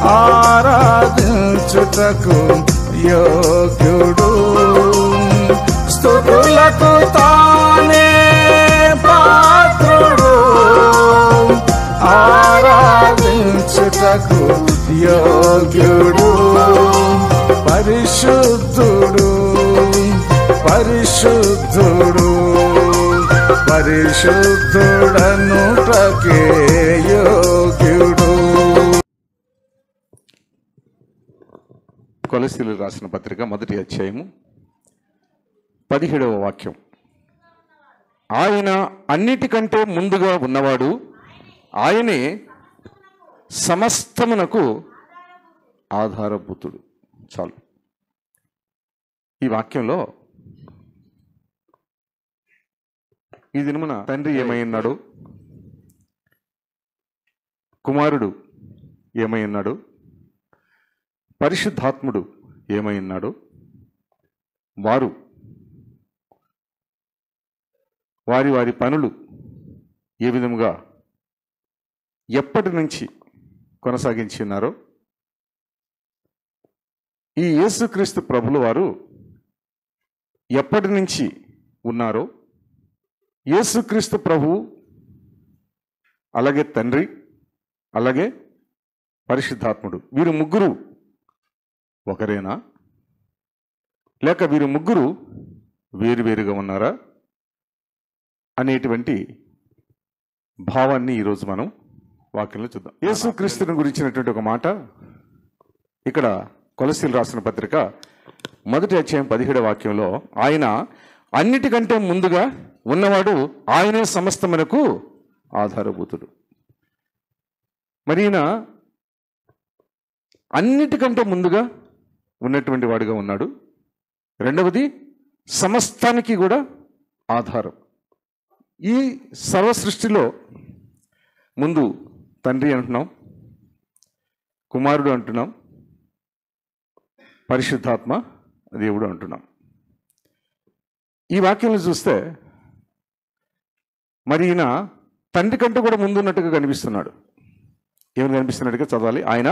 ఆరాధించుటకు యోగ్యుడు స్థుతులకు తానే పాత్రుడు ఆరాధించుటకు యోగ్యుడు పరిశుద్ధుడు పరిశుద్ధుడు పరిశుద్ధుడనుటకే యోగ్యుడు కొలసీలు రాసిన పత్రిక మొదటి అధ్యాయము పదిహేడవ వాక్యం ఆయన అన్నిటికంటే ముందుగా ఉన్నవాడు ఆయనే సమస్తమునకు ఆధారభూతుడు చాలు ఈ వాక్యంలో ఈ దినమున తండ్రి ఏమై ఉన్నాడు కుమారుడు ఏమై ఉన్నాడు పరిశుద్ధాత్ముడు ఏమై ఉన్నాడు వారు వారి వారి పనులు ఏ విధముగా ఎప్పటి నుంచి కొనసాగించి ఉన్నారో ఈ యేసుక్రీస్తు ప్రభుల వారు ఎప్పటి నుంచి ఉన్నారో యేసుక్రీస్తు ప్రభు అలాగే తండ్రి అలాగే పరిశుద్ధాత్ముడు వీరు ముగ్గురు ఒకరేనా లేక వీరు ముగ్గురు వేరువేరుగా ఉన్నారా అనేటువంటి భావాన్ని ఈరోజు మనం వాక్యంలో చూద్దాం యేసుక్రీస్తుని గురించినటువంటి ఒక మాట ఇక్కడ కొలసీలు రాసిన పత్రిక మొదటి అధ్యాయం పదిహేడు వాక్యంలో ఆయన అన్నిటికంటే ముందుగా ఉన్నవాడు ఆయనే సమస్తమునకు ఆధారభూతుడు మరి ఈయన అన్నిటికంటే ముందుగా ఉన్నటువంటి వాడిగా ఉన్నాడు రెండవది సమస్తానికి కూడా ఆధారం ఈ సర్వ సృష్టిలో ముందు తండ్రి అంటున్నాం కుమారుడు అంటున్నాం పరిశుద్ధాత్మ దేవుడు అంటున్నాం ఈ వాక్యంలో చూస్తే మరి ఈయన తండ్రి కంటే కూడా ముందు ఉన్నట్టుగా కనిపిస్తున్నాడు ఏమని కనిపిస్తున్నట్టుగా చదవాలి ఆయన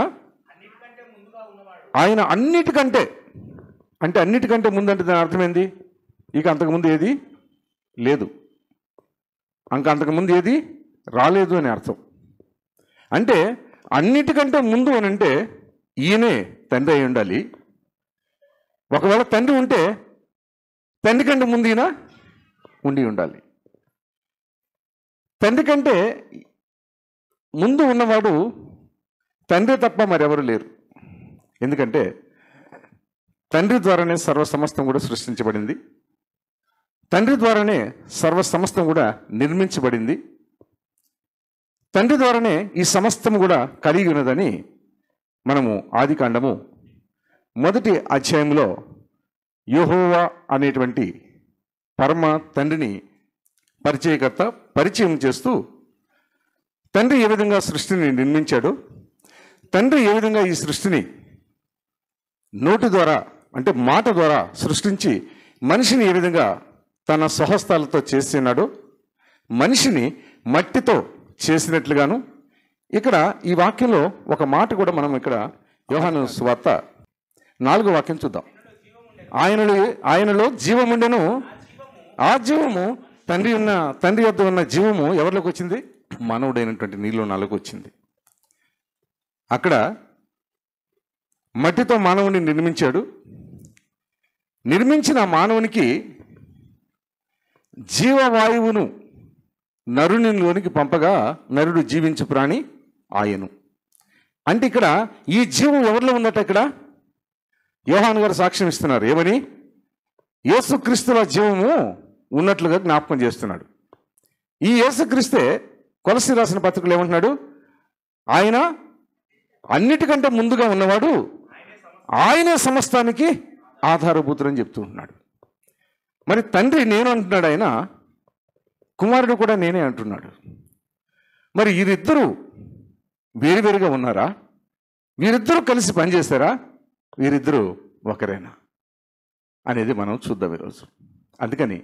ఆయన అన్నిటికంటే అంటే అన్నిటికంటే ముందు అంటే దాని అర్థం ఏంది ఇక అంతకుముందు ఏది లేదు ఇంకా అంతకుముందు ఏది రాలేదు అని అర్థం అంటే అన్నిటికంటే ముందు అని అంటే ఈయనే తండ్రి అయి ఉండాలి ఒకవేళ తండ్రి ఉంటే తండ్రి కంటే ముందు ఈయన ఉండి ఉండాలి తండ్రి కంటే ముందు ఉన్నవాడు తండ్రి తప్ప మరెవరు లేరు ఎందుకంటే తండ్రి ద్వారానే సర్వ సమస్తం కూడా సృష్టించబడింది తండ్రి ద్వారానే సర్వ సమస్తం కూడా నిర్మించబడింది తండ్రి ద్వారానే ఈ సమస్తం కూడా కలిగి ఉన్నదని మనము ఆది కాండము మొదటి అధ్యాయంలో యోహోవా అనేటువంటి పరమ తండ్రిని పరిచయకర్త పరిచయం చేస్తూ తండ్రి ఏ విధంగా సృష్టిని నిర్మించాడో తండ్రి ఏ విధంగా ఈ సృష్టిని నోటి ద్వారా అంటే మాట ద్వారా సృష్టించి మనిషిని ఏ విధంగా తన స్వహస్తాలతో చేసినాడో మనిషిని మట్టితో చేసినట్లుగాను ఇక్కడ ఈ వాక్యంలో ఒక మాట కూడా మనం ఇక్కడ యోహాను సువార్త నాలుగో వాక్యం చూద్దాం ఆయనలో ఆయనలో జీవముండెను ఆ జీవము తండ్రి ఉన్న తండ్రి వద్ద ఉన్న జీవము ఎవరిలోకి వచ్చింది మానవుడైనటువంటి నీళ్ళు నాలుగు వచ్చింది అక్కడ మట్టితో మానవుని నిర్మించాడు నిర్మించిన ఆ మానవునికి జీవవాయువును నరునిలోనికి పంపగా నరుడు జీవించు ప్రాణి ఆయను అంటే ఇక్కడ ఈ జీవం ఎవరిలో ఉన్నట్టు ఇక్కడ యోహాన్ గారు సాక్ష్యం ఇస్తున్నారు ఏమని యేసుక్రీస్తుల జీవము ఉన్నట్లుగా జ్ఞాపకం చేస్తున్నాడు ఈ యేసుక్రీస్తే కొలసి రాసిన పత్రికలు ఏమంటున్నాడు ఆయన అన్నిటికంటే ముందుగా ఉన్నవాడు ఆయనే సమస్తానికి ఆధారభూతుడని చెప్తూ ఉంటున్నాడు మరి తండ్రి నేను అంటున్నాడు ఆయన కుమారుడు కూడా నేనే అంటున్నాడు మరి వీరిద్దరూ వేరువేరుగా ఉన్నారా వీరిద్దరూ కలిసి పనిచేశారా వీరిద్దరూ ఒకరేనా అనేది మనం చూద్దాం ఈరోజు అందుకని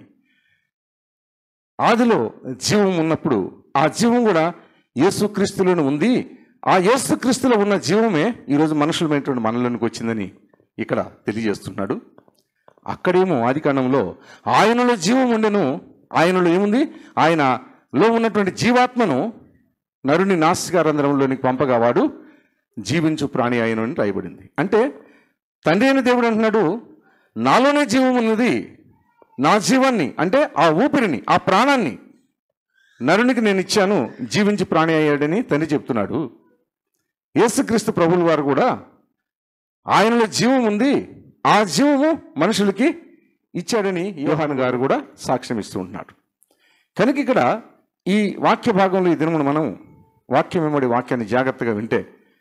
ఆదిలో జీవం ఉన్నప్పుడు ఆ జీవం కూడా యేసుక్రీస్తులోనే ఉంది ఆ యేసుక్రీస్తులో ఉన్న జీవమే ఈరోజు మనుషులమైనటువంటి మనలోనికి వచ్చిందని ఇక్కడ తెలియజేస్తున్నాడు అక్కడేమో ఆది కాండంలో ఆయనలో జీవం ఉండెను ఆయనలో ఏముంది ఆయనలో ఉన్నటువంటి జీవాత్మను నరుని నాసికారంధ్రంలోనికి పంపగా వాడు జీవించు ప్రాణి అయిన అని రాయబడింది అంటే తండ్రి అయిన దేవుడు అంటున్నాడు నాలోనే జీవం ఉన్నది నా జీవాన్ని అంటే ఆ ఊపిరిని ఆ ప్రాణాన్ని నరునికి నేను ఇచ్చాను జీవించి ప్రాణి అయ్యాడని తండ్రి చెప్తున్నాడు యేసుక్రీస్తు ప్రభుల వారు కూడా ఆయనలో జీవం ఉంది ఆ జీవము మనుషులకి ఇచ్చాడని యోహాన్ గారు కూడా సాక్ష్యం ఇస్తూ ఉంటున్నాడు కనుక ఇక్కడ ఈ వాక్య భాగంలో ఈ దినమును మనం వాక్యం వెంబడి వాక్యాన్ని జాగ్రత్తగా వింటే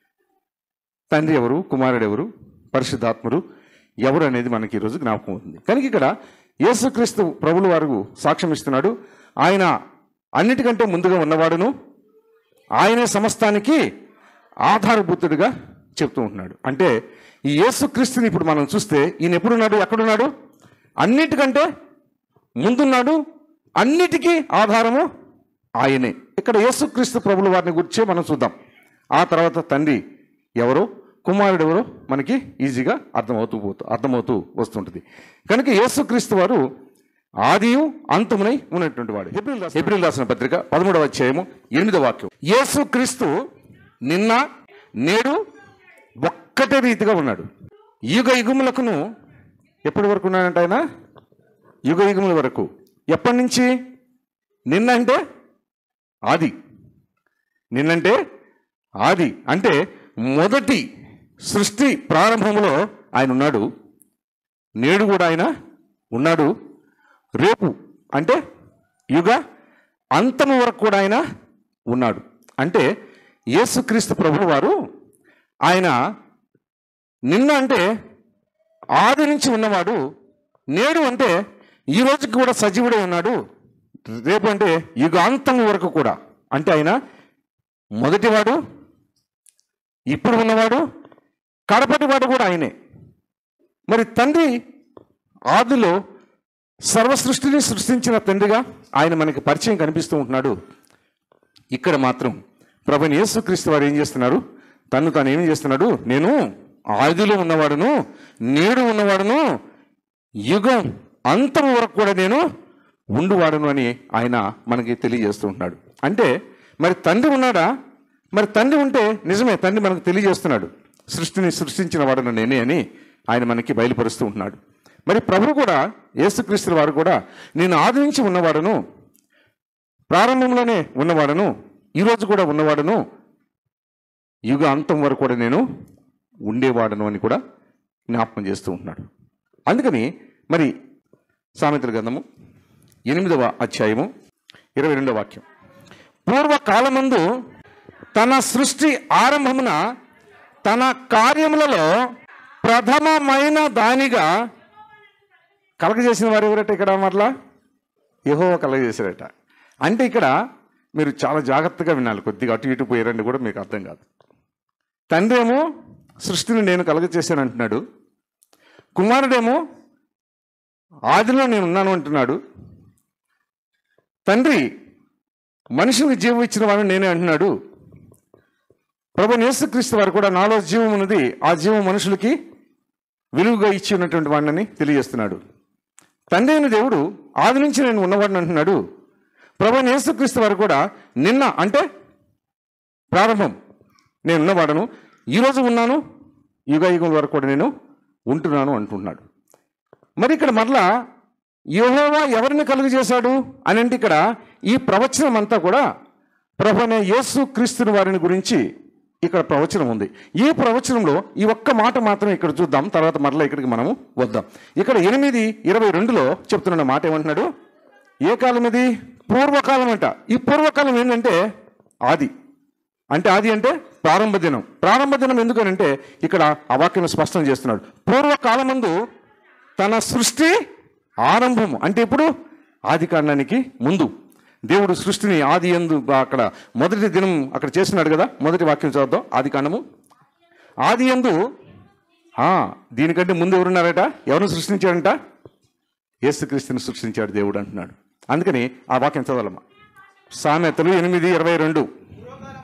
తండ్రి ఎవరు కుమారుడు ఎవరు పరిశుద్ధాత్మరు ఎవరు అనేది మనకి ఈరోజు జ్ఞాపకం అవుతుంది కనుక ఇక్కడ యేసుక్రీస్తు ప్రభులు వారు సాక్ష్యం ఇస్తున్నాడు ఆయన అన్నిటికంటే ముందుగా ఉన్నవాడును ఆయనే సమస్తానికి ఆధారభూతుడిగా చెప్తూ ఉంటున్నాడు అంటే ఈ యేసుక్రీస్తుని ఇప్పుడు మనం చూస్తే ఈయన ఎప్పుడున్నాడు ఎక్కడున్నాడు అన్నిటికంటే ముందున్నాడు అన్నిటికీ ఆధారము ఆయనే ఇక్కడ యేసుక్రీస్తు ప్రభుల వారిని గురించే మనం చూద్దాం ఆ తర్వాత తండ్రి ఎవరో కుమారుడు ఎవరో మనకి ఈజీగా అర్థమవుతూ పోతూ అర్థమవుతూ వస్తుంటుంది కనుక యేసుక్రీస్తు వారు ఆదియు అంతమునై ఉన్నటువంటి వాడు హెబ్రిల్ రాసిన హెబ్రిల్ రాసిన పత్రిక పదమూడవ అధ్యాయము ఎనిమిదవ వాక్యం యేసుక్రీస్తు నిన్న నేడు ఒక్కటే రీతిగా ఉన్నాడు యుగ యుగములకును ఎప్పటి వరకు ఉన్నాడంట ఆయన యుగ యుగముల వరకు ఎప్పటి నుంచి నిన్నంటే ఆది నిన్నంటే ఆది అంటే మొదటి సృష్టి ప్రారంభంలో ఆయన ఉన్నాడు నేడు కూడా ఆయన ఉన్నాడు రేపు అంటే యుగ అంతము వరకు కూడా ఆయన ఉన్నాడు అంటే యేసుక్రీస్తు ప్రభు వారు ఆయన నిన్న అంటే ఆది నుంచి ఉన్నవాడు నేడు అంటే ఈ రోజుకి కూడా సజీవుడే ఉన్నాడు రేపు అంటే యుగాంతం వరకు కూడా అంటే ఆయన మొదటివాడు ఇప్పుడు ఉన్నవాడు కడపటివాడు కూడా ఆయనే మరి తండ్రి ఆదిలో సర్వ సృష్టిని సృష్టించిన తండ్రిగా ఆయన మనకి పరిచయం కనిపిస్తూ ఉంటున్నాడు ఇక్కడ మాత్రం ప్రభుని యేసుక్రీస్తు వారు ఏం చేస్తున్నారు తను తాను ఏం చేస్తున్నాడు నేను ఆదిలో ఉన్నవాడును నేడు ఉన్నవాడును యుగం అంతం వరకు కూడా నేను ఉండువాడును అని ఆయన మనకి తెలియజేస్తూ ఉంటున్నాడు అంటే మరి తండ్రి ఉన్నాడా మరి తండ్రి ఉంటే నిజమే తండ్రి మనకు తెలియజేస్తున్నాడు సృష్టిని సృష్టించిన వాడును నేనే అని ఆయన మనకి బయలుపరుస్తూ ఉంటున్నాడు మరి ప్రభు కూడా యేసుక్రీస్తు వారు కూడా నేను ఆది నుంచి ఉన్నవాడును ప్రారంభంలోనే ఉన్నవాడను ఈరోజు కూడా ఉన్నవాడను యుగ అంతం వరకు కూడా నేను ఉండేవాడను అని కూడా జ్ఞాపకం చేస్తూ ఉంటున్నాడు అందుకని మరి సామెతల గ్రంథము ఎనిమిదవ అధ్యాయము ఇరవై రెండవ వాక్యం పూర్వకాలమందు తన సృష్టి ఆరంభమున తన కార్యములలో ప్రథమమైన దానిగా కలగజేసిన వారు ఎవరట ఇక్కడ మరలా యహో కలగజేశారట అంటే ఇక్కడ మీరు చాలా జాగ్రత్తగా వినాలి కొద్దిగా అటు ఇటు పోయారండి కూడా మీకు అర్థం కాదు తండ్రి ఏమో సృష్టిని నేను కలగజేశాను అంటున్నాడు కుమారుడేమో ఆదిలో నేను ఉన్నాను అంటున్నాడు తండ్రి మనిషికి జీవం ఇచ్చిన వాడు నేనే అంటున్నాడు ప్రభు యేసుక్రీస్తు వారు కూడా నాలో జీవం ఉన్నది ఆ జీవం మనుషులకి విలువగా ఇచ్చి ఉన్నటువంటి వాడిని తెలియజేస్తున్నాడు తండ్రి అయిన దేవుడు ఆది నుంచి నేను ఉన్నవాడిని అంటున్నాడు ప్రభు యేసుక్రీస్తు వారు కూడా నిన్న అంటే ప్రారంభం నేను ఉన్నవాడను ఈరోజు ఉన్నాను యుగ యుగం వరకు కూడా నేను ఉంటున్నాను అంటున్నాడు మరి ఇక్కడ మరలా యెహోవా ఎవరిని కలుగు చేశాడు అని అంటే ఇక్కడ ఈ ప్రవచనం అంతా కూడా ప్రభునే యేసు క్రీస్తుని వారిని గురించి ఇక్కడ ప్రవచనం ఉంది ఈ ప్రవచనంలో ఈ ఒక్క మాట మాత్రం ఇక్కడ చూద్దాం తర్వాత మరలా ఇక్కడికి మనము వద్దాం ఇక్కడ ఎనిమిది ఇరవై రెండులో చెప్తున్న మాట ఏమంటున్నాడు ఏ కాలం ఇది పూర్వకాలం అంట ఈ పూర్వకాలం ఏంటంటే ఆది అంటే ఆది అంటే ప్రారంభ దినం ప్రారంభ దినం ఎందుకనంటే ఇక్కడ ఆ వాక్యం స్పష్టం చేస్తున్నాడు పూర్వకాలమందు తన సృష్టి ఆరంభము అంటే ఇప్పుడు ఆది కాండానికి ముందు దేవుడు సృష్టిని ఆది ఎందు అక్కడ మొదటి దినం అక్కడ చేస్తున్నాడు కదా మొదటి వాక్యం చదువుతాం ఆది కాండము ఆది ఎందు ఆ, దీనికంటే ముందు ఎవరున్నారట ఎవరిని సృష్టించాడంట యేసుక్రీస్తుని సృష్టించాడు దేవుడు అంటున్నాడు అందుకని ఆ వాక్యం చదవాలమ్మా సామెతలు ఎనిమిది ఇరవై రెండు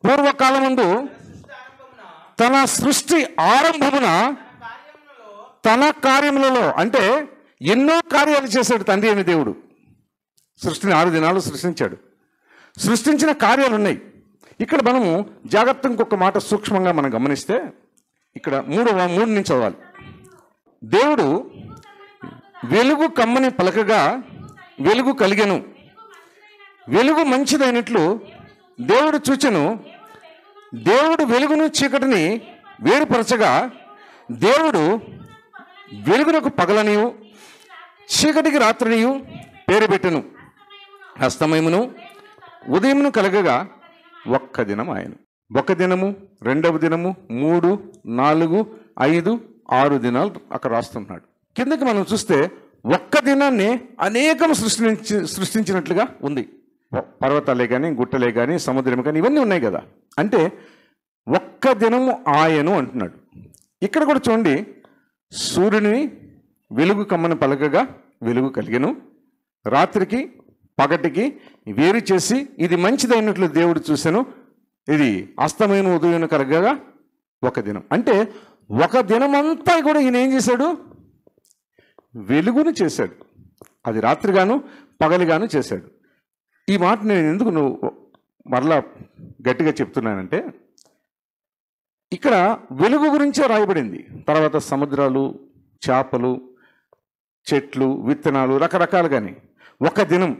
పూర్వకాలమందు తన సృష్టి ఆరంభమున తన కార్యములలో అంటే ఎన్నో కార్యాలు చేశాడు తండ్రి అయిన దేవుడు సృష్టిని ఆరు దినాలు సృష్టించాడు సృష్టించిన కార్యాలు ఉన్నాయి ఇక్కడ మనము జాగ్రత్తగా ఇంకొక మాట సూక్ష్మంగా మనం గమనిస్తే ఇక్కడ మూడవ మూడు నుంచి చదవాలి దేవుడు వెలుగు కమ్మని పలకగా వెలుగు కలిగెను వెలుగు మంచిదైనట్లు దేవుడు చూచెను దేవుడు వెలుగును చీకటిని వేరుపరచగా దేవుడు వెలుగునకు పగలనియు చీకటికి రాత్రినియు పేరు పెట్టెను హస్తమయమును ఉదయమును కలగగా ఒక్క దినం ఆయన ఒక దినము రెండవ దినము మూడు నాలుగు ఐదు ఆరు దినాలు అక్కడ రాస్తున్నాడు కిందకి మనం చూస్తే ఒక్క దినాన్ని అనేకం సృష్టించి సృష్టించినట్లుగా ఉంది పర్వతాలే కానీ గుట్టలే కానీ సముద్రం కానీ ఇవన్నీ ఉన్నాయి కదా అంటే ఒక్క దినము ఆయను అంటున్నాడు ఇక్కడ కూడా చూడండి సూర్యుని వెలుగు కమ్మని పలకగా వెలుగు కలిగెను రాత్రికి పగటికి వేరు చేసి ఇది మంచిదైనట్లు దేవుడు చూశాను ఇది అస్తమైన ఉదయం కలగగా ఒక దినం అంటే ఒక దినమంతా కూడా ఈయన ఏం చేశాడు వెలుగును చేశాడు అది రాత్రిగాను పగలిగాను చేశాడు ఈ మాట నేను ఎందుకు నువ్వు మరలా గట్టిగా చెప్తున్నానంటే ఇక్కడ వెలుగు గురించే రాయబడింది తర్వాత సముద్రాలు చేపలు చెట్లు విత్తనాలు రకరకాలుగాని ఒక దినం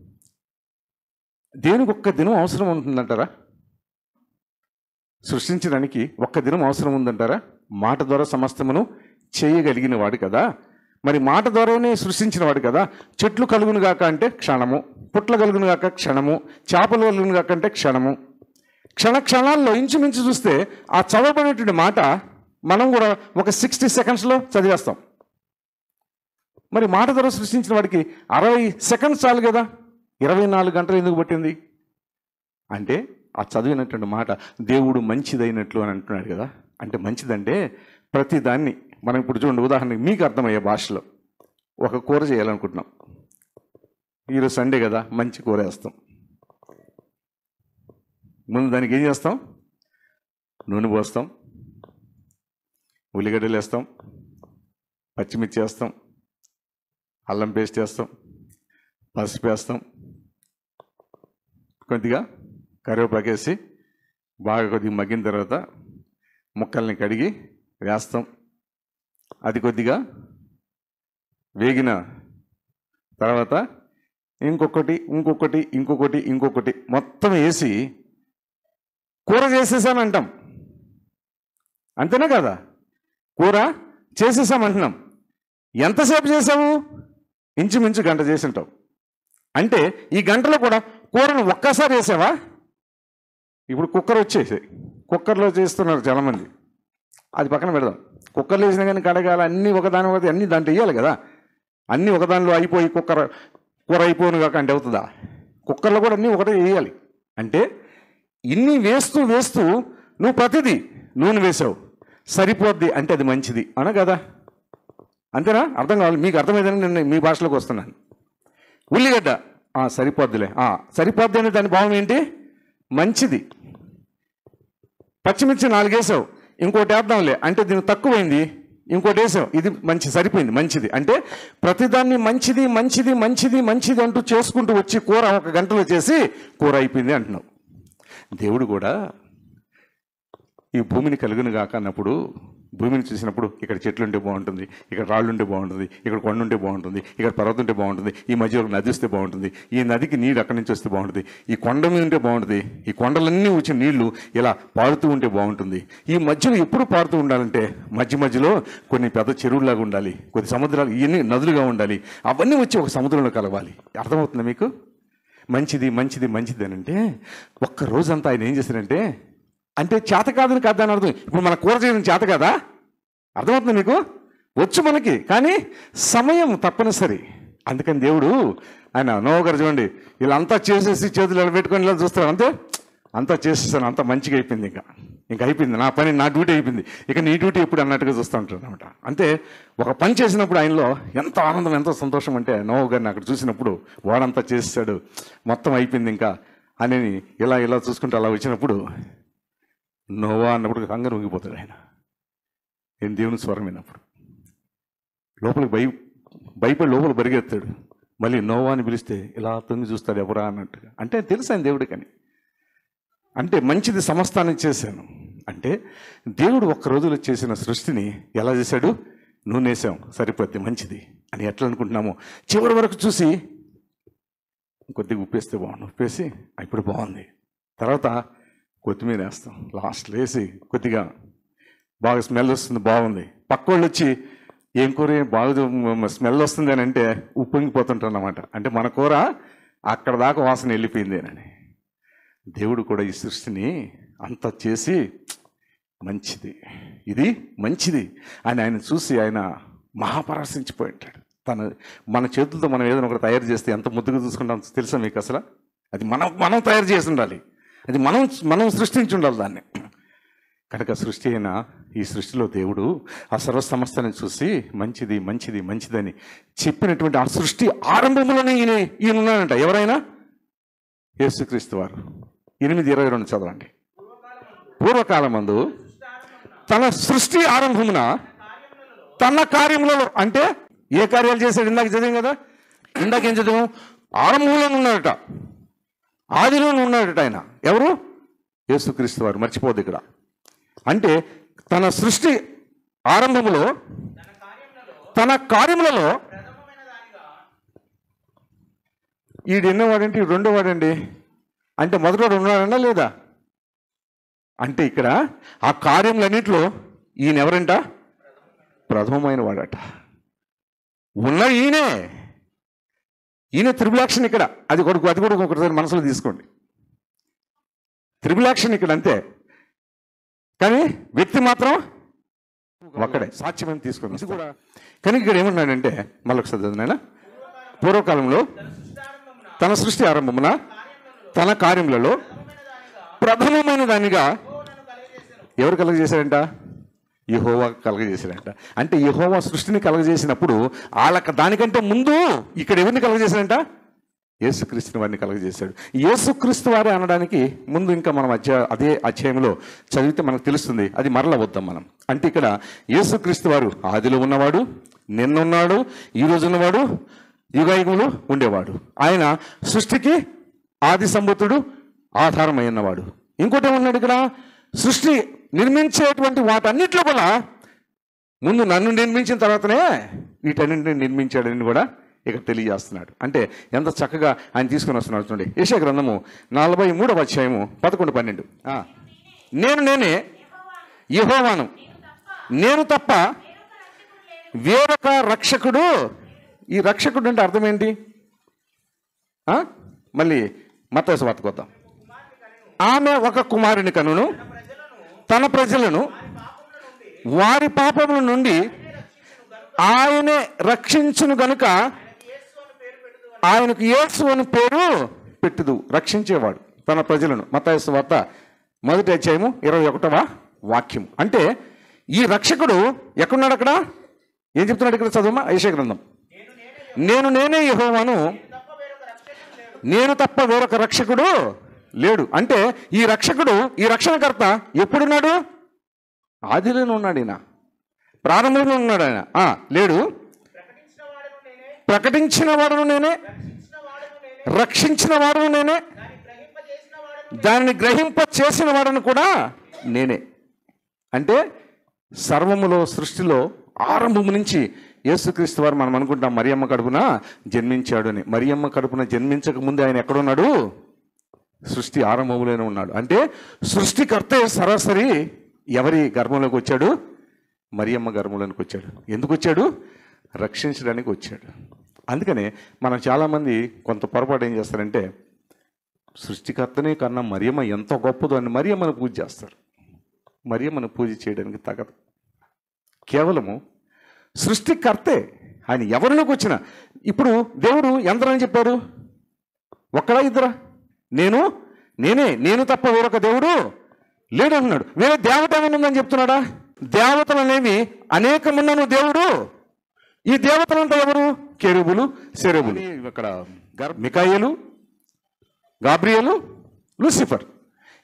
దేనికి ఒక్క దినం అవసరం ఉంటుందంటారా సృష్టించడానికి ఒక్క దినం అవసరం ఉందంటారా మాట ద్వారా సమస్తమును చేయగలిగిన వాడు కదా మరి మాట ద్వారానే సృష్టించిన వాడు కదా చెట్లు కలుగును గాక అంటే క్షణము పుట్ల కలుగును గాక క్షణము చేపలు కలుగును గాక అంటే క్షణము క్షణ క్షణాల్లో ఇంచుమించు చూస్తే ఆ చదవబడినటువంటి మాట మనం కూడా ఒక సిక్స్టీ సెకండ్స్లో చదివేస్తాం మరి మాట ద్వారా సృష్టించిన వాడికి అరవై సెకండ్స్ చాలు కదా ఇరవై నాలుగు గంటలు ఎందుకు పట్టింది అంటే ఆ చదివినటువంటి మాట దేవుడు మంచిదైనట్లు అని అంటున్నాడు కదా అంటే మంచిదంటే ప్రతి దాన్ని మనం ఇప్పుడు చూడండి ఉదాహరణకి మీకు అర్థమయ్యే భాషలో ఒక కూర చేయాలనుకుంటున్నాం ఈరోజు సండే కదా మంచి కూర వేస్తాం ముందు దానికి ఏం చేస్తాం నూనె పోస్తాం ఉల్లిగడ్డలు వేస్తాం పచ్చిమిర్చి వేస్తాం అల్లం పేస్ట్ వేస్తాం పసుపు వేస్తాం కొద్దిగా కరివేపాకు వేసి బాగా కొద్దిగా మగ్గిన తర్వాత ముక్కల్ని కడిగి వేస్తాం అది కొద్దిగా వేగిన తర్వాత ఇంకొకటి ఇంకొకటి ఇంకొకటి ఇంకొకటి మొత్తం వేసి కూర చేసేసాను అంటాం అంతేనా కదా కూర చేసేసామంటున్నాం ఎంతసేపు చేసావు ఇంచుమించు గంట చేసి ఉంటావు అంటే ఈ గంటలో కూడా కూరను ఒక్కసారి వేసావా ఇప్పుడు కుక్కర్ వచ్చేసాయి కుక్కర్లో చేస్తున్నారు చాలామంది అది పక్కన పెడదాం కుక్కర్లో వేసినా కానీ కడగాలి అన్నీ ఒకదాని ఒకటి అన్నీ దాంట్లో వేయాలి కదా అన్నీ ఒకదానిలో అయిపోయి కుక్కర్ కూర అయిపోను కాక అంటే అవుతుందా కుక్కర్లో కూడా అన్నీ ఒకటే వేయాలి అంటే ఇన్ని వేస్తూ వేస్తూ నువ్వు ప్రతిదీ నూనె వేసావు సరిపోద్ది అంటే అది మంచిది అన కదా అంతేనా అర్థం కావాలి మీకు అర్థమైందని నేను మీ భాషలోకి వస్తున్నాను ఉల్లిగడ్డ ఆ, సరిపోద్దిలే ఆ, సరిపోద్ది అనే దాని భావం ఏంటి మంచిది పచ్చిమిర్చి నాలుగేసావు ఇంకోటి వేద్దాంలే అంటే దీనికి తక్కువైంది ఇంకోటి వేసావు ఇది మంచి సరిపోయింది మంచిది అంటే ప్రతిదాన్ని మంచిది మంచిది మంచిది మంచిది అంటూ చేసుకుంటూ వచ్చి కూర ఒక గంటలో చేసి కూర అయిపోయింది అంటున్నావు దేవుడు కూడా ఈ భూమిని కలుగును గాక అన్నప్పుడు భూమిని చూసినప్పుడు ఇక్కడ చెట్లు ఉంటే బాగుంటుంది ఇక్కడ రాళ్ళు ఉంటే బాగుంటుంది ఇక్కడ కొండ ఉంటే బాగుంటుంది ఇక్కడ పర్వతం ఉంటే బాగుంటుంది ఈ మధ్య ఒక నది వస్తే బాగుంటుంది ఈ నదికి నీరు అక్కడి నుంచి వస్తే బాగుంటుంది ఈ కొండ మీద ఉంటే బాగుంటుంది ఈ కొండలన్నీ వచ్చిన నీళ్లు ఇలా పారుతూ ఉంటే బాగుంటుంది ఈ మధ్యలో ఎప్పుడు పారుతూ ఉండాలంటే మధ్య మధ్యలో కొన్ని పెద్ద చెరువులాగా ఉండాలి కొన్ని సముద్రాలు ఇవన్నీ నదులుగా ఉండాలి అవన్నీ వచ్చి ఒక సముద్రంలో కలవాలి అర్థమవుతుందా మీకు మంచిది మంచిది మంచిది అని అంటే ఒక్క రోజంతా ఆయన ఏం చేశారంటే అంటే చేత కాదని కాదని అర్థం ఇప్పుడు మన కూర చేయడం చేత కదా అర్థమవుతుంది మీకు వచ్చు మనకి కానీ సమయం తప్పనిసరి అందుకని దేవుడు ఆయన నోగరు చూడండి వీళ్ళంతా చేసేసి చేతులు ఇలా పెట్టుకొని ఇలా చూస్తారు అంతే అంతా చేసేసాను అంతా మంచిగా అయిపోయింది ఇంకా ఇంకా అయిపోయింది నా పని నా డ్యూటీ అయిపోయింది ఇక నీ డ్యూటీ ఎప్పుడు అన్నట్టుగా చూస్తూ ఉంటారు అనమాట అంతే ఒక పని చేసినప్పుడు ఆయనలో ఎంత ఆనందం ఎంత సంతోషం అంటే నోవు గారిని అక్కడ చూసినప్పుడు వాడంతా చేసేసాడు మొత్తం అయిపోయింది ఇంకా అని ఇలా ఇలా చూసుకుంటూ అలా వచ్చినప్పుడు నోవా అన్నప్పుడు కంగారు ఊగిపోతాడు ఆయన నేను దేవుని స్వరం విన్నప్పుడు లోపలికి భయ భయపడి లోపల పరిగెత్తాడు మళ్ళీ నోవా అని పిలిస్తే ఇలా తొంగి చూస్తాడు ఎవరా అన్నట్టుగా అంటే తెలుసు ఆయన దేవుడికని అంటే మంచిది సమస్తానికి చేశాను అంటే దేవుడు ఒక్క రోజులో చేసిన సృష్టిని ఎలా చేశాడు నూనెసాం సరిపోద్ది మంచిది అని ఎట్లా అనుకుంటున్నామో చివరి వరకు చూసి కొద్దిగా ఉప్పేస్తే బాగుండు ఉప్పేసి ఇప్పుడు బాగుంది తర్వాత కొత్తిమీర వేస్తాం లాస్ట్లో వేసి కొద్దిగా బాగా స్మెల్ వస్తుంది బాగుంది పక్క వాళ్ళు వచ్చి ఏం కూర బాగా స్మెల్ వస్తుంది అని అంటే ఉప్పొంగిపోతుంటారు అన్నమాట అంటే మన కూర అక్కడ దాకా వాసన వెళ్ళిపోయింది అని దేవుడు కూడా ఈ సృష్టిని అంత చేసి మంచిది ఇది మంచిది అని ఆయన చూసి ఆయన మహాపరాశించిపోయి ఉంటాడు తన మన చేతులతో మనం ఏదైనా ఒకటి తయారు చేస్తే ఎంత ముద్దుగా చూసుకుంటాం తెలుసా మీకు అసలు అది మనం మనం తయారు చేసి ఉండాలి అది మనం మనం సృష్టించి ఉండాలి దాన్ని కనుక సృష్టి అయిన ఈ సృష్టిలో దేవుడు ఆ సర్వ సమస్తని చూసి మంచిది మంచిది మంచిదని చెప్పినటువంటి ఆ సృష్టి ఆరంభంలోనే ఈయన ఈయన ఉన్నాడంట ఎవరైనా యేసుక్రీస్తు వారు ఎనిమిది ఇరవై రెండు చదవండి పూర్వకాలమందు తన సృష్టి ఆరంభమున తన కార్యములలో అంటే ఏ కార్యాలు చేశాడు ఇందాక చదివాం కదా ఇందాక ఏం చదివాం ఆరంభంలో ఉన్నాడట ఆదిలో ఉన్నాడట ఆయన ఎవరు యేసుక్రీస్తు వారు మర్చిపోద్దు ఇక్కడ అంటే తన సృష్టి ఆరంభములో తన కార్యములలో ఈడు ఎన్నోవాడంటే ఈ రెండో వాడండి అంటే మొదటివాడు ఉన్నాడన్నా లేదా అంటే ఇక్కడ ఆ కార్యములన్నింటిలో ఈయన ఎవరంట ప్రథమమైన వాడట ఉన్న ఈయనే ఈయన త్రిబులాక్షన్ ఇక్కడ అది కొడుకు అది కూడా ఒకసారి మనసులో తీసుకోండి త్రిబులాక్షన్ ఇక్కడ అంతే కానీ వ్యక్తి మాత్రం ఒక్కడే సాక్ష్యం తీసుకుని ఇది కూడా కానీ ఇక్కడ ఏమన్నాడంటే మళ్ళీ ఒకసారి చదివినాయన పూర్వకాలంలో తన సృష్టి ఆరంభమున తన కార్యములలో ప్రథమమైన దానిగా ఎవరు కలగజేశాడంట యహోవా కలగజేశాడంట అంటే యహోవా సృష్టిని కలగజేసినప్పుడు వాళ్ళకి దానికంటే ముందు ఇక్కడ ఎవరిని కలగజేశాడంట యేసుక్రీస్తుని వారిని కలగజేశాడు యేసుక్రీస్తు వారే అనడానికి ముందు ఇంకా మనం అధ్యాయ అదే అధ్యాయంలో చదివితే మనకు తెలుస్తుంది అది మరల వద్దాం మనం అంటే ఇక్కడ యేసుక్రీస్తు వారు ఆదిలో ఉన్నవాడు నిన్నున్నాడు ఈ రోజు ఉన్నవాడు యుగాయుగములు ఉండేవాడు ఆయన సృష్టికి ఆది సంబుతుడు ఆధారమై ఉన్నవాడు ఇంకోటి ఏమన్నాడు ఇక్కడ సృష్టి నిర్మించేటువంటి వాటన్నిటిలో కూడా ముందు నన్ను నిర్మించిన తర్వాతనే వీటన్నింటిని నిర్మించాడని కూడా ఇక్కడ తెలియజేస్తున్నాడు అంటే ఎంత చక్కగా ఆయన తీసుకుని వస్తున్నాడు చూడండి యశ గ్రంథము నలభై మూడవ అధ్యాయము పదకొండు పన్నెండు ఆ. నేను నేనే యహోవాను నేను తప్ప వేరొక రక్షకుడు ఈ రక్షకుడు అంటే అర్థం ఏంటి ఆ? మళ్ళీ మత వార్తకొద్దాం ఆమె ఒక కుమారుని కనును తన ప్రజలను వారి పాపముల నుండి ఆయనే రక్షించును గనుక ఆయనకు యేసు అని పేరు పెట్టుదు రక్షించేవాడు తన ప్రజలను మతాయసు వార్త మొదటి అధ్యాయము ఇరవై ఒకటవ వాక్యం అంటే ఈ రక్షకుడు ఎక్కడున్నాడు అక్కడ ఏం చెప్తున్నాడు ఇక్కడ చదువుమా ఐషయ గ్రంథం నేను నేనే యెహోవాను నేను తప్ప వేరొక రక్షకుడు లేడు అంటే ఈ రక్షకుడు ఈ రక్షణకర్త ఎప్పుడున్నాడు ఆదిలోనే ఉన్నాడు ఈయన ప్రారంభంలో ఉన్నాడు ఆయన ఆ, లేడు ప్రకటించిన వాడును నేనే రక్షించిన వాడును నేనే దానిని గ్రహింప చేసిన వాడను కూడా నేనే అంటే సర్వములో సృష్టిలో ఆరంభము నుంచి యేసుక్రీస్తు వారు మనం అనుకుంటాం మరియమ్మ కడుపున జన్మించాడు అని మరియమ్మ కడుపున జన్మించక ముందే ఆయన ఎక్కడున్నాడు సృష్టి ఆరంభంలోనే ఉన్నాడు అంటే సృష్టికర్తే సరాసరి ఎవరి గర్భంలోకి వచ్చాడు మరియమ్మ గర్భంలోనికి వచ్చాడు ఎందుకు వచ్చాడు రక్షించడానికి వచ్చాడు అందుకనే మనం చాలామంది కొంత పొరపాటు ఏం చేస్తారంటే సృష్టికర్తనే కన్నా మరియమ్మ ఎంత గొప్పదో అని మరియమ్మను పూజ చేస్తారు మరియమ్మను పూజ చేయడానికి తగదు కేవలము సృష్టికర్తే ఆయన ఎవరిలోకి వచ్చిన ఇప్పుడు దేవుడు ఎందరని చెప్పారు ఒక్కడా ఇద్దరా నేను నేనే నేను తప్ప వేరొక దేవుడు లేడు అన్నాడు వేరే దేవత ఏమైనా ఉందని చెప్తున్నాడా దేవతలు అనేవి అనేకమున్నను దేవుడు ఈ దేవతలంతా ఎవరు కెరుబులు సెరుబులు ఇక్కడ గర్ మికాయలు గాబ్రియలు లూసిఫర్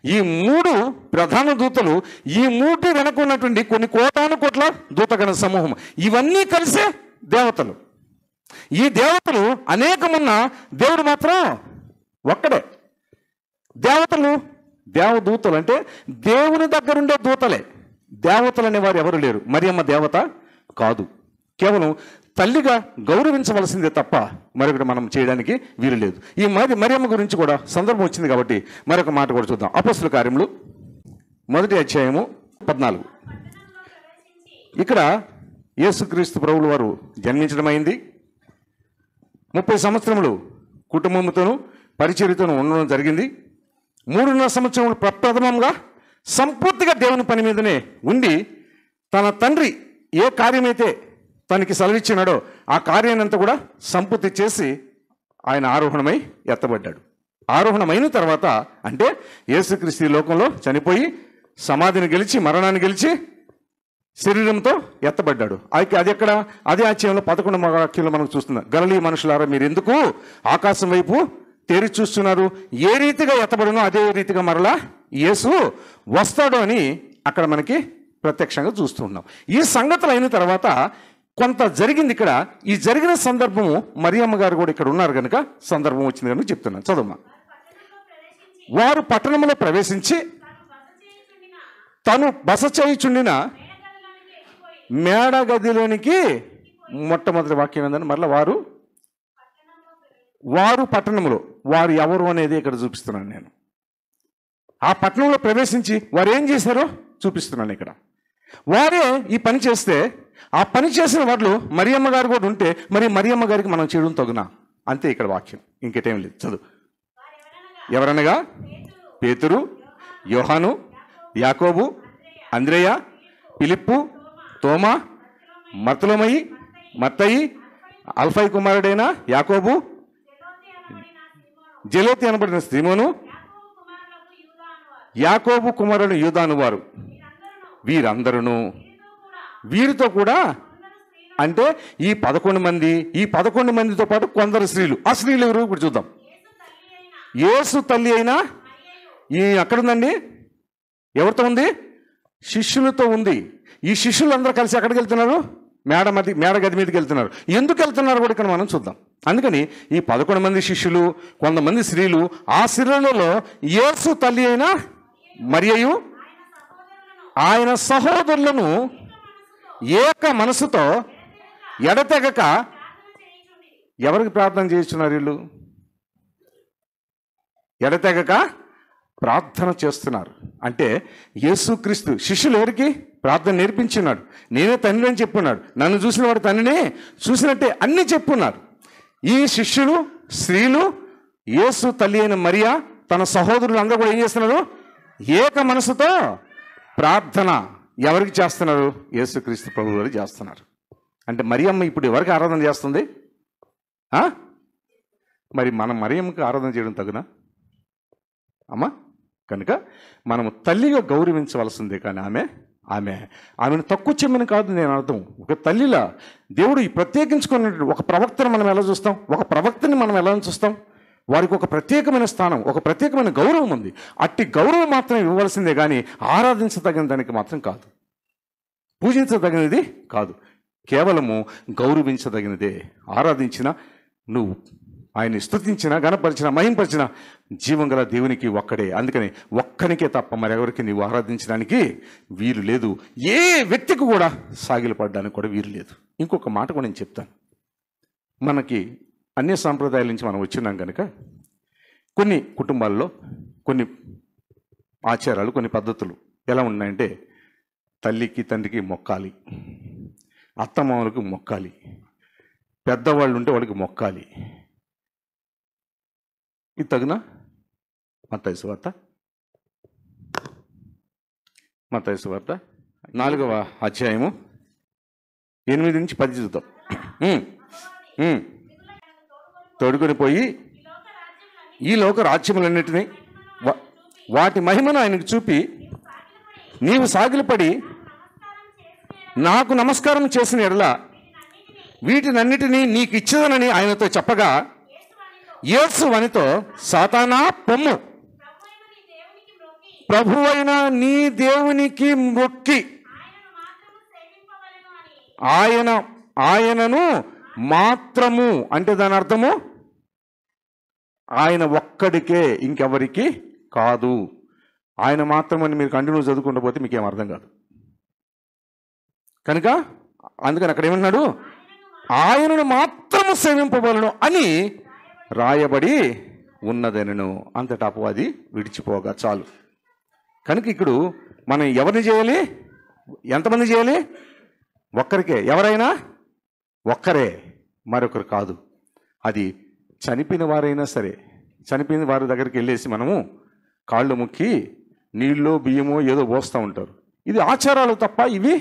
ఈ మూడు ప్రధాన దూతలు ఈ మూటి వెనక ఉన్నటువంటి కొన్ని కోటాను కోట్ల దూతగణ సమూహం ఇవన్నీ కలిసే దేవతలు ఈ దేవతలు అనేకమున్న దేవుడు మాత్రం ఒక్కడే దేవతలు దేవదూతలు అంటే దేవుని దగ్గరుండే దూతలే దేవతలు అనేవారు ఎవరు లేరు మరియమ్మ దేవత కాదు కేవలం తల్లిగా గౌరవించవలసిందే తప్ప మరొకటి మనం చేయడానికి వీలు లేదు ఈ మరి మరియమ్మ గురించి కూడా సందర్భం వచ్చింది కాబట్టి మరొక మాట కూడా చూద్దాం అపస్సుల కార్యములు మొదటి అధ్యాయము పద్నాలుగు ఇక్కడ యేసుక్రీస్తు ప్రభువుల వారు జన్మించడం అయింది ముప్పై సంవత్సరములు కుటుంబంతోనూ పరిచర్యతోనూ ఉండడం జరిగింది మూడున్నర సంవత్సరములు ప్రప్రథమంగా సంపూర్తిగా దేవుని పని మీదనే ఉండి తన తండ్రి ఏ కార్యమైతే తనకి సెలవిచ్చినాడో ఆ కార్యాన్నంతా కూడా సంపూర్తి చేసి ఆయన ఆరోహణమై ఎత్తబడ్డాడు ఆరోహణమైన తర్వాత అంటే యేసుక్రీస్తు ఈ లోకంలో చనిపోయి సమాధిని గెలిచి మరణాన్ని గెలిచి శరీరంతో ఎత్తబడ్డాడు అయితే అది ఎక్కడ అదే అధ్యాయంలో పదకొండు వాక్యంలో మనం చూస్తున్నాం గలలీ మనుషులారా మీరు ఎందుకు ఆకాశం వైపు తేరి చూస్తున్నారు ఏ రీతిగా ఎత్తబడునో అదే రీతిగా మరలా యేసు వస్తాడు అని అక్కడ మనకి ప్రత్యక్షంగా చూస్తున్నాం ఈ సంగతులు అయిన తర్వాత కొంత జరిగింది ఇక్కడ ఈ జరిగిన సందర్భము మరియమ్మ గారు కూడా ఇక్కడ ఉన్నారు కనుక సందర్భం వచ్చింది కనుక చెప్తున్నాను చదువుమా వారు పట్టణంలో ప్రవేశించి తను బస చేయుచుండిన మేడ గదిలోనికి మొట్టమొదటి వాక్యం ఏందని మరలా వారు వారు పట్టణంలో వారు ఎవరు అనేది ఇక్కడ చూపిస్తున్నాను నేను ఆ పట్టణంలో ప్రవేశించి వారు ఏం చేశారో చూపిస్తున్నాను ఇక్కడ వారే ఈ పని చేస్తే ఆ పని చేసిన వాళ్ళు మరియమ్మ గారు కూడా ఉంటే మరి మరియమ్మ గారికి మనం చేయడం తగునా అంతే ఇక్కడ వాక్యం ఇంకేటేం లేదు చదువు ఎవరనగా పేతురు యోహాను యాకోబు అంద్రేయ పిలిప్పు తోమా మర్తలోమయి మత్తయి అల్ఫై కుమారుడైన యాకోబు జలోతి అనబడిన శ్రీమోను యాకోబు కుమారుడు యూదాను వారు వీరందరూ వీరితో కూడా అంటే ఈ పదకొండు మంది ఈ పదకొండు మందితో పాటు కొందరు స్త్రీలు ఆ స్త్రీలు ఎవరు ఇప్పుడు చూద్దాం యేసు తల్లి అయినా ఈ ఎక్కడుందండి ఎవరితో ఉంది శిష్యులతో ఉంది ఈ శిష్యులు అందరూ కలిసి ఎక్కడికి వెళ్తున్నారు మేడ మధ్య మేడ గది మీదకి వెళ్తున్నారు ఎందుకు వెళ్తున్నారు కూడా ఇక్కడ మనం చూద్దాం అందుకని ఈ పదకొండు మంది శిష్యులు కొంతమంది స్త్రీలు ఆ స్త్రీలలో యేసు తల్లి అయిన మరియయు ఆయన సహోదరులను ఏక మనసుతో ఎడతెగక ఎవరికి ప్రార్థన చేస్తున్నారు వీళ్ళు ఎడతెగక ప్రార్థన చేస్తున్నారు అంటే యేసుక్రీస్తు శిష్యులు ఎవరికి ప్రార్థన నేర్పించున్నాడు నేనే తండ్రి అని చెప్పున్నాడు నన్ను చూసిన వాడు తండ్రినే చూసినట్టే అన్నీ చెప్పున్నారు ఈ శిష్యులు స్త్రీలు యేసు తల్లి అయిన మరియా తన సహోదరులు అందరూ కూడా ఏం చేస్తున్నారు ఏక మనసుతో ప్రార్థన ఎవరికి చేస్తున్నారు యేసుక్రీస్తు ప్రభు గారు చేస్తున్నారు అంటే మరియమ్మ ఇప్పుడు ఎవరికి ఆరాధన చేస్తుంది ఆ? మరి మనం మరియమ్మకి ఆరాధన చేయడం తగునా అమ్మా కనుక మనము తల్లిగా గౌరవించవలసిందే కానీ ఆమె ఆమె ఆమెను తక్కువ చెమ్మని కాదు నేను అర్థం ఒక తల్లిలా దేవుడు ఈ ప్రత్యేకించుకున్న ఒక ప్రవక్తను మనం ఎలా చూస్తాం ఒక ప్రవక్తని మనం ఎలా చూస్తాం వారికి ఒక ప్రత్యేకమైన స్థానం ఒక ప్రత్యేకమైన గౌరవం ఉంది అట్టి గౌరవం మాత్రం ఇవ్వవలసిందే కానీ ఆరాధించదగిన దానికి మాత్రం కాదు పూజించదగినది కాదు కేవలము గౌరవించదగినదే ఆరాధించిన నువ్వు ఆయన్ని స్తుతించిన గణపరిచిన మహింపరిచిన జీవం గల దేవునికి ఒక్కడే అందుకని ఒక్కనికే తప్ప మరెవరికి నీవు ఆరాధించడానికి వీలు లేదు ఏ వ్యక్తికి కూడా సాగిలపడడానికి కూడా వీలు లేదు ఇంకొక మాట కూడా నేను చెప్తాను మనకి అన్య సాంప్రదాయాల నుంచి మనం వచ్చినాం కనుక కొన్ని కుటుంబాల్లో కొన్ని ఆచారాలు కొన్ని పద్ధతులు ఎలా ఉన్నాయంటే తల్లికి తండ్రికి మొక్కాలి అత్తమామలకు మొక్కాలి పెద్దవాళ్ళు ఉంటే వాళ్ళకి మొక్కాలి ఇది తగునా మత్తయి సువార్త మత్తయి సువార్త నాలుగవ అధ్యాయము ఎనిమిది నుంచి పది చూద్దాం ఉమ్, ఉమ్. తోడుకొని పోయి ఈ లోక రాజ్యములన్నిటినీ వా- వాటి మహిమను ఆయనకు చూపి నీవు సాగిలపడి నాకు నమస్కారం చేసిన ఎడల వీటినన్నిటినీ నీకు ఇచ్చదనని ఆయనతో చెప్పగా యేసు వనితో సాతానా పొమ్ము ప్రభువైన నీ దేవునికి మొక్కి ఆయన ఆయనను మాత్రము అంటే దాని అర్థము ఆయన ఒక్కడికే ఇంకెవరికి కాదు ఆయన మాత్రమని మీరు కంటిన్యూ చదువుకుంటూ పోతే మీకేం అర్థం కాదు కనుక అందుకని అక్కడ ఏమన్నాడు ఆయనను మాత్రము సేవింపబలను అని రాయబడి ఉన్నదనను అంతటా అపవాది విడిచిపోగా చాలు కనుక ఇప్పుడు మనం ఎవరిని చేయాలి ఎంతమంది చేయాలి ఒక్కరికే ఎవరైనా ఒక్కరే మరొకరు కాదు అది చనిపోయిన వారైనా సరే చనిపోయిన వారి దగ్గరికి వెళ్ళేసి మనము కాళ్ళు ముక్కి నీళ్ళో బియ్యమో ఏదో పోస్తూ ఉంటారు ఇది ఆచారాలు తప్ప ఇవి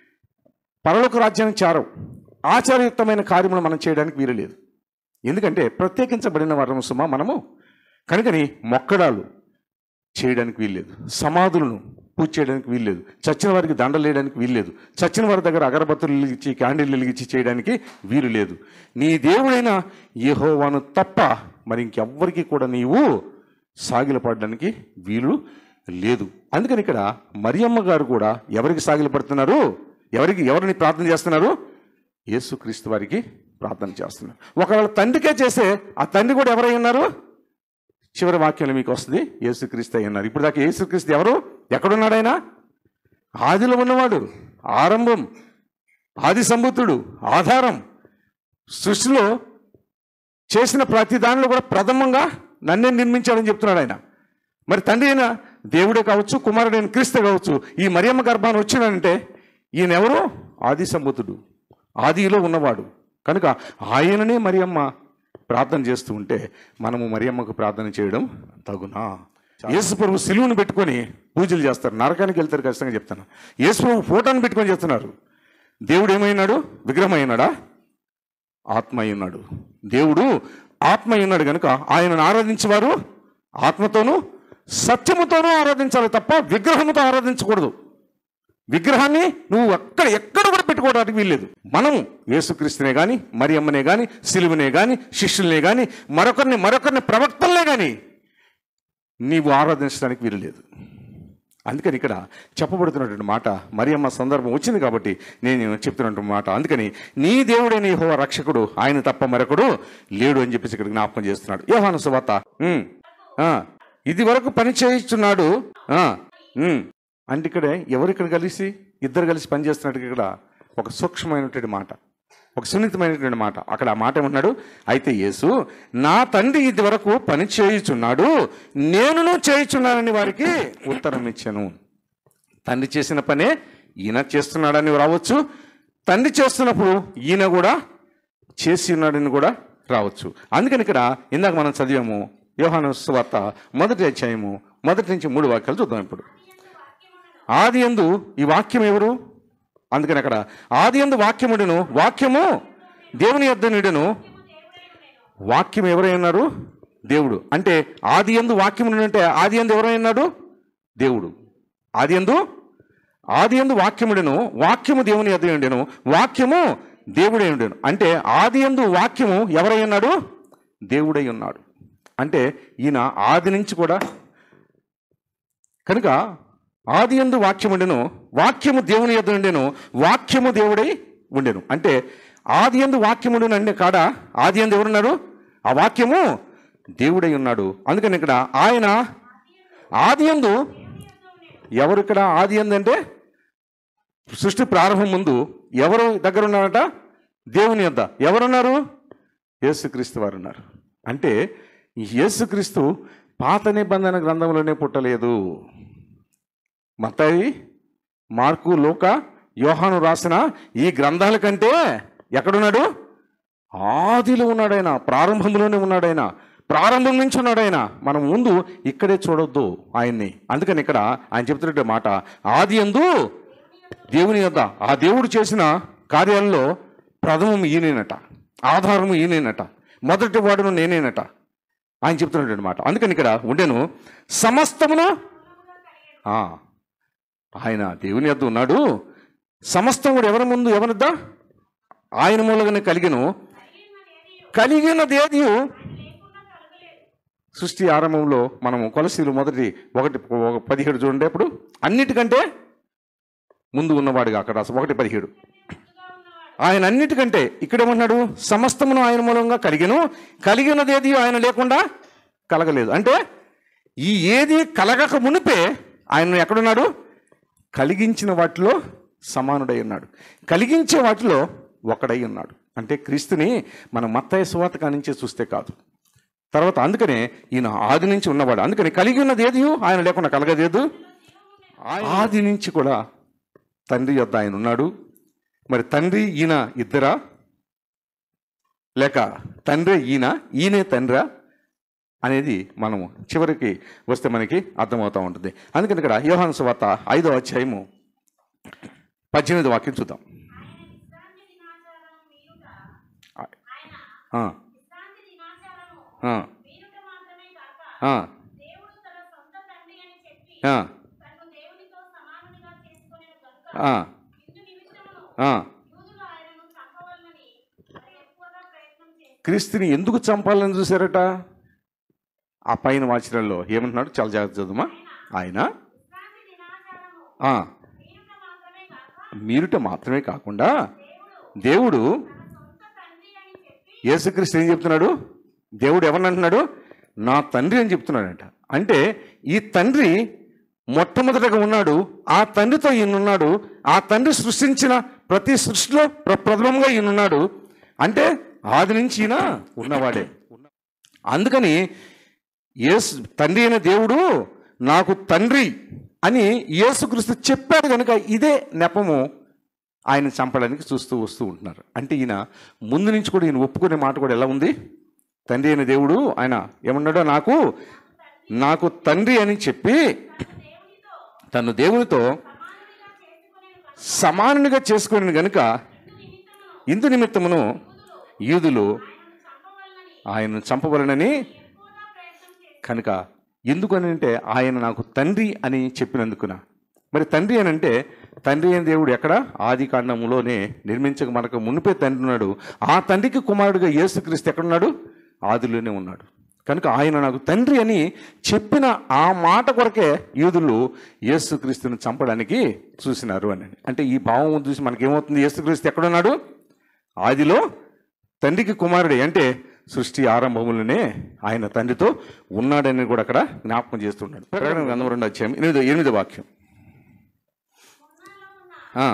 పరలోక రాజ్యానికి చారవు ఆచారయుక్తమైన కార్యములు మనం చేయడానికి వీలు లేదు ఎందుకంటే ప్రత్యేకించబడిన వారము సుమా మనము కనుకని మొక్కడాలు చేయడానికి వీల్లేదు సమాధులను పూజ చేయడానికి వీల్లేదు చచ్చిన వారికి దండలు వేయడానికి వీల్లేదు చచ్చిన వారి దగ్గర అగరబత్తులు వెలిగించి క్యాండిల్ వెలిగించి చేయడానికి వీలు లేదు నీ దేవుడైన యెహోవాను తప్ప మరి ఇంకెవ్వరికి కూడా నీవు సాగిలపడడానికి వీలు లేదు అందుకని ఇక్కడ మరియమ్మ గారు కూడా ఎవరికి సాగిలపడుతున్నారు ఎవరికి ఎవరిని ప్రార్థన చేస్తున్నారు యేసుక్రీస్తు వారికి ప్రార్థన చేస్తున్నారు ఒకవేళ తండ్రికే చేసే ఆ తండ్రి కూడా ఎవరై ఉన్నారు చివరి వాక్యంలో మీకు వస్తుంది యేసుక్రీస్తు అయి ఉన్నారు ఇప్పుడు దాకా యేసుక్రీస్తు ఎవరు ఎక్కడున్నాడు ఆయన ఆదిలో ఉన్నవాడు ఆరంభం ఆది సంబుతుడు ఆధారం సృష్టిలో చేసిన ప్రతి దానిలో కూడా ప్రథమంగా నన్నే నిర్మించాడని చెప్తున్నాడు ఆయన మరి తండ్రి అయిన దేవుడే కావచ్చు కుమారుడైన క్రీస్తు కావచ్చు ఈ మరియమ్మ గర్భాన్ని వచ్చినాడంటే ఈయన ఎవరు ఆది సంబుతుడు ఆదిలో ఉన్నవాడు కనుక ఆయననే మరియమ్మ ప్రార్థన చేస్తూ ఉంటే మనము మరియమ్మకు ప్రార్థన చేయడం తగునా యేసు ప్రభు సిలువను పెట్టుకొని పూజలు చేస్తారు నరకానికి వెళ్తారు ఖచ్చితంగా చెప్తాను యేసు ప్రభు ఫోటోని పెట్టుకొని చేస్తున్నారు దేవుడు ఏమైనాడు విగ్రహం అయినాడా ఆత్మ అయి ఉన్నాడు దేవుడు ఆత్మ అయి ఉన్నాడు కనుక ఆయనను ఆరాధించేవారు ఆత్మతోనూ సత్యముతోనూ ఆరాధించాలి తప్ప విగ్రహముతో ఆరాధించకూడదు విగ్రహాన్ని నువ్వు అక్కడ ఎక్కడ కూడా పెట్టుకోవడానికి వీల్లేదు మనము యేసుక్రీస్తునే కానీ మరి అమ్మనే కానీ సిలువనే కానీ శిష్యులనే కానీ మరొకరిని మరొకరిని ప్రవక్తలనే కానీ నీవు ఆరాధించడానికి వీలు లేదు అందుకని ఇక్కడ చెప్పబడుతున్నటువంటి మాట మరియమ్మ సందర్భం వచ్చింది కాబట్టి నేను చెప్తున్నటువంటి మాట అందుకని నీ దేవుడైన యెహోవా రక్షకుడు ఆయన తప్ప మరొకడు లేడు అని చెప్పేసి ఇక్కడ జ్ఞాపకం చేస్తున్నాడు యోహాను సువార్త ఉమ్, ఆ, ఇది వరకు పని చేయిస్తున్నాడు ఆ, ఉమ్. అంటే ఇక్కడ ఎవరు ఇక్కడ కలిసి ఇద్దరు కలిసి పని చేస్తున్నట్టు ఇక్కడ ఒక సూక్ష్మమైనటువంటి మాట ఒక సున్నితమైనటువంటి మాట అక్కడ ఆ మాట ఏమన్నాడు అయితే యేసు నా తండ్రి ఇది వరకు పని చేయుచున్నాడు నేనును చేయుచున్నానని వారికి ఉత్తరం ఇచ్చాను తండ్రి చేసిన పనే ఈయన చేస్తున్నాడని రావచ్చు తండ్రి చేస్తున్నప్పుడు ఈయన కూడా చేసి ఉన్నాడని కూడా రావచ్చు అందుకని ఇక్కడ ఇందాక మనం చదివాము యోహాను సువార్త మొదటి అధ్యాయము మొదటి నుంచి మూడు వాక్యాలు చూద్దాం ఇప్పుడు ఆది ఎందు ఈ వాక్యం ఎవరు అందుకని అక్కడ ఆది ఎందు వాక్యముడును వాక్యము దేవుని యొద్ద నీడును వాక్యం ఎవరై ఉన్నారు దేవుడు అంటే ఆది ఎందు వాక్యము అంటే ఆది ఎందు ఎవరై ఉన్నాడు దేవుడు ఆది ఎందు ఆది ఎందు వాక్యముడెను వాక్యము దేవుని యొద్ద ఉండెను వాక్యము దేవుడై ఉండెను అంటే ఆది ఎందు వాక్యము ఎవరై ఉన్నాడు దేవుడై ఉన్నాడు అంటే ఈయన ఆది నుంచి కూడా కనుక ఆది ఎందు వాక్యం ఉండెను వాక్యము దేవుని యొద్ద ఉండెను వాక్యము దేవుడై ఉండెను అంటే ఆది ఎందు వాక్యముడు అంటే కాడ ఆది ఎందు ఎవరున్నారు ఆ వాక్యము దేవుడై ఉన్నాడు అందుకని ఇక్కడ ఆయన ఆది ఎందు ఎవరు ఇక్కడ ఆది ఎందు అంటే సృష్టి ప్రారంభం ముందు ఎవరు దగ్గర ఉన్నారట దేవుని యొద్ద ఎవరున్నారు యేసుక్రీస్తు వారు ఉన్నారు అంటే ఈ యేసుక్రీస్తు పాత నిబంధన గ్రంథంలోనే పుట్టలేదు మత్తయి మార్కు లోక యోహాను రాసిన ఈ గ్రంథాల కంటే ఎక్కడున్నాడు ఆదిలో ఉన్నాడైనా ప్రారంభంలోనే ఉన్నాడైనా ప్రారంభం నుంచి ఉన్నాడైనా మనం ముందు ఇక్కడే చూడొద్దు ఆయన్ని అందుకని ఇక్కడ ఆయన చెప్తున్నట్టు మాట ఆది ఎందు దేవుని యొద్ద ఆ దేవుడు చేసిన కార్యాలలో ప్రథమం ఈయనేనట ఆధారము ఈయనేనట మొదటి వాడును నేనేనట ఆయన చెప్తున్నట్టు మాట అందుకని ఇక్కడ ఉండెను సమస్తమును ఆ, ఆయన దేవుని యొద్ద ఉన్నాడు సమస్తం కూడా ఎవరి ముందు ఎవరిద్దా ఆయన మూలంగానే కలిగను కలిగినదేది సృష్టి ఆరంభంలో మనము కొలసీలు మొదటి ఒకటి ఒక పదిహేడు చూడండి అప్పుడు అన్నిటికంటే ముందు ఉన్నవాడుగా అక్కడ అసలు ఒకటి పదిహేడు ఆయన అన్నిటికంటే ఇక్కడేమన్నాడు సమస్తమును ఆయన మూలంగా కలిగిను కలిగినది ఏది ఆయన లేకుండా కలగలేదు అంటే ఈ ఏది కలగక మునిపే ఆయన ఎక్కడున్నాడు కలిగించిన వాటిలో సమానుడై ఉన్నాడు కలిగించే వాటిలో ఒకడై ఉన్నాడు అంటే క్రీస్తుని మన మత్తయ్య సువాత నుంచే చూస్తే కాదు తర్వాత అందుకనే ఈయన ఆది నుంచి ఉన్నవాడు అందుకని కలిగి ఉన్నది ఏది ఆయన లేకుండా కలగదేదు ఆది నుంచి కూడా తండ్రి యొద్ద ఆయన ఉన్నాడు మరి తండ్రి ఈయన ఇద్దరా లేక తండ్రి ఈయన ఈయనే తండ్రా అనేది మనము చివరికి వస్తే మనకి అర్థమవుతూ ఉంటుంది అందుకని ఇక్కడ యోహాను సువార్త ఐదో అధ్యాయము పద్దెనిమిది వాక్యం చూద్దాం ఆ, విశ్రాంతి దినాచారము ఆ, మీరుట మాత్రమే కాక ఆ, దేవుడు తన సొంత తండ్రి అని చెప్పి ఆ, తనను దేవునితో సమానునిగా చేసుకొనెను గనుక ఆ, ఇందు నిమిత్తమును ఆ. యూదులు ఆయనను చంపవలనని మరి ఎక్కువగా ప్రయత్నం చేసి క్రీస్తుని ఎందుకు చంపాలని చూశారట ఆ పైన వాచనంలో ఏమంటున్నాడు చాలా జాగ్రత్త చదువుమా ఆయన విశ్రాంతి దినాచారము ఆ, మీరుట మాత్రమే కాక మీరుట మాత్రమే కాకుండా దేవుడు సొంత తండ్రి అని చెప్పి యేసుక్రీస్తు ఏం చెప్తున్నాడు దేవుడు ఎవరిని అంటున్నాడు నా తండ్రి అని చెప్తున్నాడంట అంటే ఈ తండ్రి మొట్టమొదటగా ఉన్నాడు ఆ తండ్రితో ఈయనున్నాడు ఆ తండ్రి సృష్టించిన ప్రతి సృష్టిలో ప్ర- ప్రథమంగా ఈయనున్నాడు అంటే ఆది నుంచి ఈయన ఉన్నవాడే అందుకని యేసు తండ్రి అయిన దేవుడు నాకు తండ్రి అని యేసుక్రీస్తు చెప్పాడు కనుక ఇదే నెపము ఆయన చంపడానికి చూస్తూ వస్తూ ఉంటున్నారు అంటే ఈయన ముందు నుంచి కూడా ఈయన ఒప్పుకునే మాట కూడా ఎలా ఉంది తండ్రి అయిన దేవుడు ఆయన ఏమన్నాడో నాకు నాకు తండ్రి అని చెప్పి తను దేవునితో సమానునిగా చేసుకుని గనుక ఇందు నిమిత్తమును యూదులు ఆయనను చంపవలనని కనుక ఎందుకని అంటే ఆయన నాకు తండ్రి అని చెప్పినందుకున మరి తండ్రి అని అంటే తండ్రి అయిన దేవుడు ఎక్కడ ఆది కాండములోనే నిర్మించక మనకు మునిపే తండ్రి ఉన్నాడు ఆ తండ్రికి కుమారుడుగా యేసుక్రీస్తు ఎక్కడున్నాడు ఆదిలోనే ఉన్నాడు కనుక ఆయన నాకు తండ్రి అని చెప్పిన ఆ మాట కొరకే యూదులు యేసుక్రీస్తుని చంపడానికి చూసినారు అని అంటే ఈ భావం చూసి మనకేమవుతుంది యేసుక్రీస్తు ఎక్కడున్నాడు ఆదిలో తండ్రికి కుమారుడే అంటే సృష్టి ఆరంభములనే ఆయన తండ్రితో ఉన్నాడని కూడా అక్కడ జ్ఞాపకం చేస్తున్నాడు ప్రకటన గ్రంథం రెండు అధ్యాయం ఎనిమిది ఎనిమిది వాక్యం ఆ,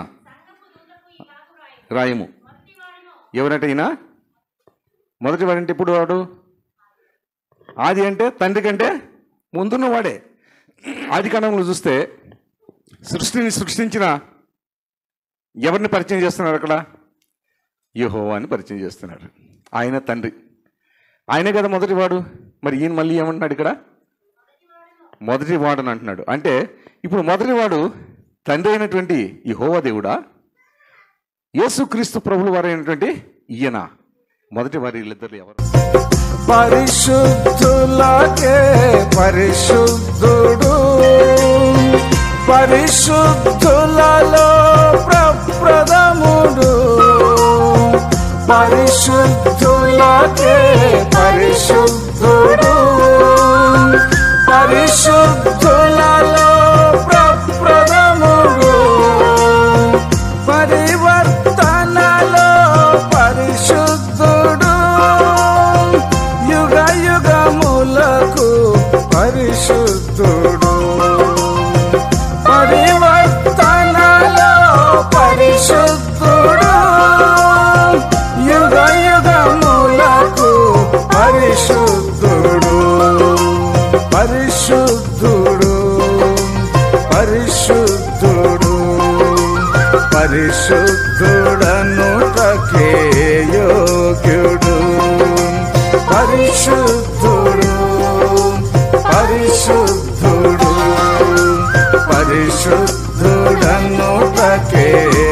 రాయము ఎవరంటే ఈయన మొదటి వాడంటే ఇప్పుడు వాడు ఆది అంటే తండ్రి కంటే ముందున్న వాడే ఆది కాలంలో చూస్తే సృష్టిని సృష్టించిన ఎవరిని పరిచయం చేస్తున్నారు అక్కడ యెహోవా అని పరిచయం చేస్తున్నారు ఆయన తండ్రి ఆయనే కదా మొదటివాడు మరి ఈయన మళ్ళీ ఏమంటున్నాడు ఇక్కడ మొదటి వాడని అంటున్నాడు అంటే ఇప్పుడు మొదటివాడు తండ్రి అయినటువంటి ఈ హోవా దేవుడా యేసుక్రీస్తు ప్రభులు వారైనటువంటి ఈయన మొదటి వారి వీళ్ళిద్దరు ఎవరు పరిశుద్ధులకే పరిశుద్ధుడు పరిశుద్ధులలో ప్రప్రథముడు పరిశుద్ధులకే పరిశుద్ధుడు పరిశుద్ధులలో ప్రప్రథముడు పరివర్తనలో పరిశుద్ధుడు యుగ యుగములకు పరిశుద్ధుడు పరివర్తనలో పరిశుద్ధుడు యుగ యుగములకు పరిశుద్ధుడు పరిశుద్ధుడు పరిశుద్ధుడు పరిశుద్ధుడను తకే యోగ్యుడు పరిశుద్ధుడు పరిశుద్ధుడు పరిశుద్ధుడను తకే